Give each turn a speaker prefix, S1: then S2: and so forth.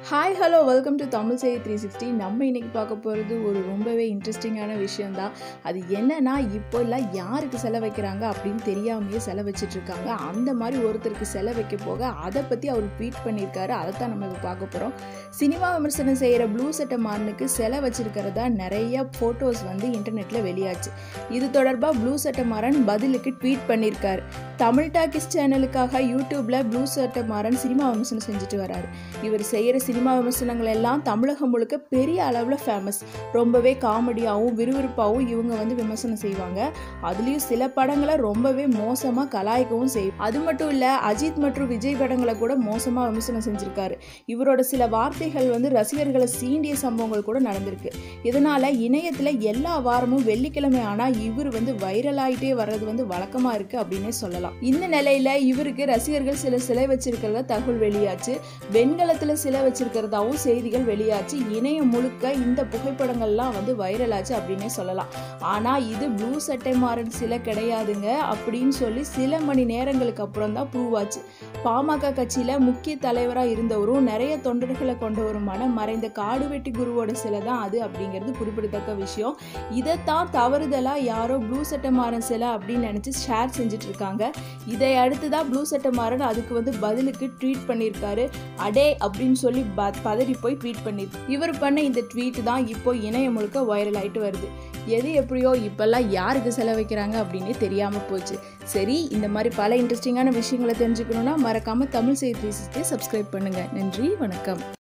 S1: hi hello welcome to Tamil Seithi three sixty நம்ம இன்னைக்கு பார்க்க போகிறது ஒரு ரொம்பவே இன்ட்ரெஸ்டிங்கான விஷயந்தான் அது என்னன்னா இப்போ எல்லாம் யாருக்கு செலவு வைக்கிறாங்க அப்படின்னு தெரியாமையே செலவு வச்சிட்டு இருக்காங்க அந்த மாதிரி ஒருத்தருக்கு செலவு வைக்க போக அதை பற்றி அவர் ட்வீட் பண்ணியிருக்காரு அதை தான் நம்ம இப்போ பார்க்க போகிறோம் சினிமா விமர்சனம் செய்கிற ப்ளூ சட்டை மாறனுக்கு செலவு வச்சிருக்கிறதா நிறைய ஃபோட்டோஸ் வந்து இன்டர்நெட்டில் வெளியாச்சு இது தொடர்பாக ப்ளூ சட்டை மாறன் பதிலுக்கு ட்வீட் பண்ணியிருக்காரு தமிழ் டாக்கிஸ் சேனலுக்காக யூடியூப்பில் ப்ளூ சட்டை மாறன் சினிமா விமர்சனம் செஞ்சுட்டு வராரு இவர் செய்கிற சினிமா விமர்சனங்கள் எல்லாம் தமிழகம் முழுக்க பெரிய அளவில் ஃபேமஸ் ரொம்பவே காமெடியாகவும் விறுவிறுப்பாகவும் இவங்க வந்து விமர்சனம் செய்வாங்க அதுலேயும் சில படங்களை ரொம்பவே மோசமாக கலாய்க்கவும் செய்யும் அது மட்டும் இல்லை அஜித் மற்றும் விஜய் படங்களை கூட மோசமாக விமர்சனம் செஞ்சுருக்காரு இவரோட சில வார்த்தைகள் வந்து ரசிகர்களை சீண்டிய சம்பவங்கள் கூட நடந்திருக்கு இதனால இணையத்தில் எல்லா வாரமும் வெள்ளிக்கிழமை ஆனால் இவர் வந்து வைரல் ஆகிட்டே வர்றது வந்து வழக்கமாக இருக்கு அப்படின்னே சொல்லலாம் இந்த நிலையில இவருக்கு ரசிகர்கள் சில சிலை வச்சிருக்கிறதா தகவல் வெளியாச்சு வெண்கலத்தில் சிலை வச்சிருக்கிறதாவும் செய்திகள் வெளியாச்சு இணையம் முழுக்க இந்த புகைப்படங்கள்லாம் வந்து வைரல் ஆச்சு அப்படின்னே சொல்லலாம் ஆனால் இது ப்ளூ சட்டை மாறன் சிலை கிடையாதுங்க அப்படின்னு சொல்லி சில மணி நேரங்களுக்கு அப்புறம் தான் ப்ரூவ் ஆச்சு பாமக கட்சியில் முக்கிய தலைவராக இருந்தவரும் நிறைய தொண்டர்களை கொண்டவருமான மறைந்த காடுவெட்டி குருவோட சிலை தான் அது அப்படிங்கிறது குறிப்பிடத்தக்க விஷயம் இதைத்தான் தவறுதலாக யாரோ ப்ளூ சட்டை மாறன் சிலை அப்படின்னு நினச்சி ஷேர் செஞ்சுட்டு இருக்காங்க இதை அடுத்து தான் ப்ளூ சட்டை மாறன் அதுக்கு வந்து பதிலுக்கு ட்வீட் பண்ணியிருக்காரு அடே அப்படின்னு சொல்லி ப பதறி போய் ட்வீட் பண்ணிருக்கு இவர் பண்ண இந்த ட்வீட் தான் இப்போ இணையம் முழுக்க வைரல் ஆயிட்டு வருது எது எப்படியோ இப்பெல்லாம் யாருக்கு செலவைக்கிறாங்க அப்படின்னே தெரியாமல் போச்சு சரி இந்த மாதிரி பல இன்ட்ரெஸ்டிங்கான விஷயங்களை தெரிஞ்சுக்கணுன்னா மறக்காமல் தமிழ் செய்தி சப்ஸ்கிரைப் பண்ணுங்கள் நன்றி வணக்கம்